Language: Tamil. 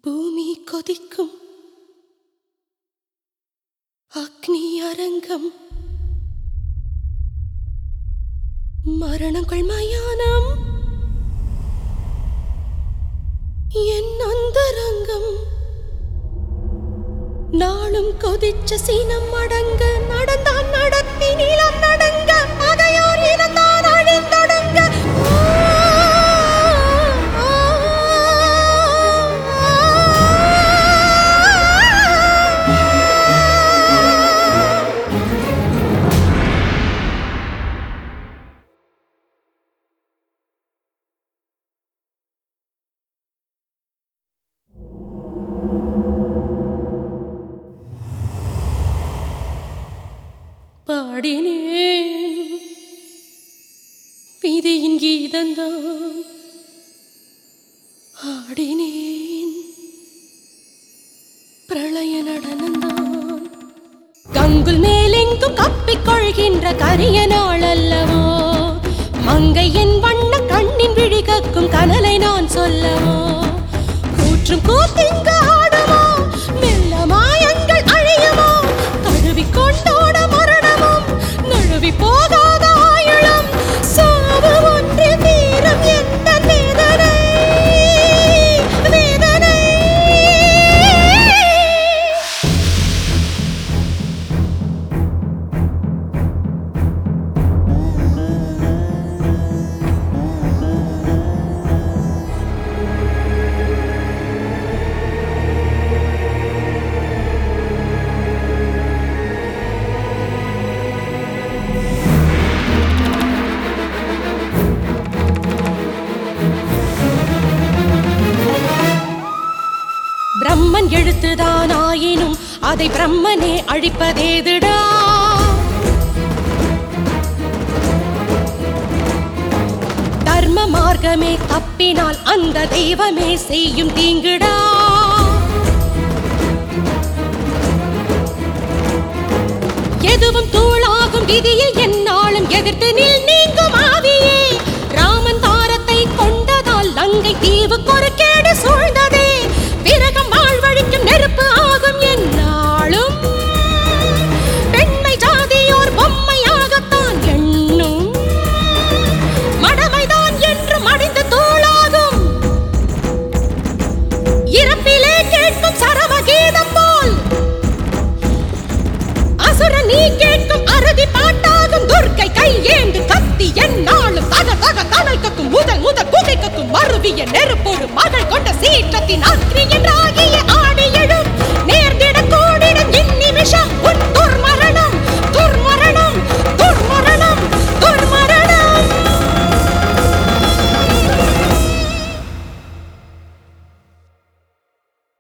பூமி கொதிக்கும் அக்னி அரங்கம் மரணங்கள் மயானம் என் அந்தரங்கம் நாளும் கொதிச்ச சீனம் அடங்க நடந்தான் நடத்தி நீளம் நடங்க பகையோர் இனத்தான் அழிந்தொடுங்க ஆ, ஆ, ஆ. பாடினேன் விதியின் கீதந்தான் ஆடினேன் பிரளய நடனந்தான் கங்குல் மேலெங்கும் கப்பிக் கொள்கின்ற கரிய நாள் அல்லவோ மங்கையின் வண்ண கண்ணின் விழி கக்கும் கனலை நான் சொல்லவோ கூற்றும் கூத்திங்கு ஆடுமோ மெல்ல மாயங்கள் அழியுமோ தழுவி கொண்டோட மரணமும் நழுவி போகாத ஆயுளும் சாவு ஒன்று தீரம் எந்த வேதனை வேதனை பிரம்மன் எழுத்துதான் ஆயினும் அதை பிரம்மனே அழிப்பதேதுடா தர்ம மார்க்கமே தப்பினால் அந்த தெய்வமே செய்யும் தீங்குடா எதுவும் தூளாகும் விதியில் என்னாலும் எதிர்த்து நில் நீங்கும் ஆவியே ராமன் தாரத்தை கொண்டதால் லங்கை தீவு கொறுக்கேடு சூழ்ந்ததே விரகம் வாழ்வழிக்கும் நெருப்பு ஆகும் என்னாலும் பெண்மை ஜாதியோர் பொம்மையாகத்தான் எண்ணும் மடமைதான் என்று மடிந்து தூளாகும் இறப்பிலே கேட்கும் சரவ கீதம் போல் அசுர நீ கேட்கும் அறுதி பாட்டாகும் துர்க்கை கை ஏந்து கத்தி என்னாலும் தக தக தனல் கக்கும் முதல் முதல் புகை கக்கும் மருவிய நெருப்பொரு மகள் கொண்ட சீற்றத்தின் அக்னி என்றாகிய